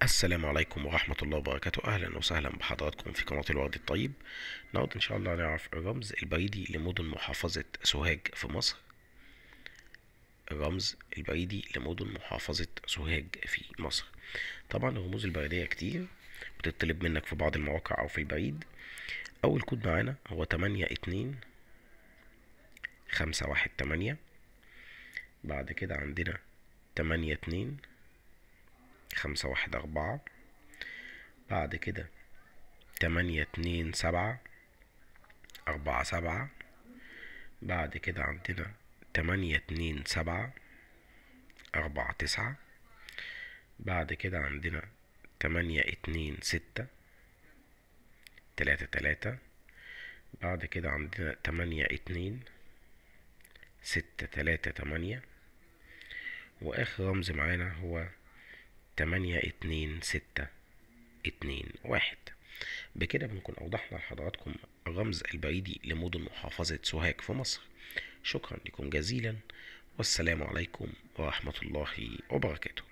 السلام عليكم ورحمة الله وبركاته أهلا وسهلا بحضراتكم في قناة الورد الطيب النهاردة إن شاء الله نعرف الرمز البريدي لمدن محافظة سوهاج في مصر الرمز البريدي لمدن محافظة سوهاج في مصر طبعا الرموز البريدية كتير بتطلب منك في بعض المواقع أو في البريد أول كود معانا هو تمانية اتنين خمسة واحد تمانية بعد كده عندنا تمانية اتنين خمسة واحد أربعة بعد كده تمانية اتنين سبعة أربعة سبعة بعد كده عندنا تمانية اتنين سبعة أربعة تسعة بعد كده عندنا تمانية اتنين ستة تلاتة تلاتة بعد كده عندنا تمانية اتنين ستة تلاتة تمانية وآخر رمز معانا هو تمانية اتنين ستة اتنين واحد بكده بنكون أوضحنا لحضراتكم الرمز البريدي لمدن محافظة سوهاج في مصر شكرا لكم جزيلا والسلام عليكم ورحمة الله وبركاته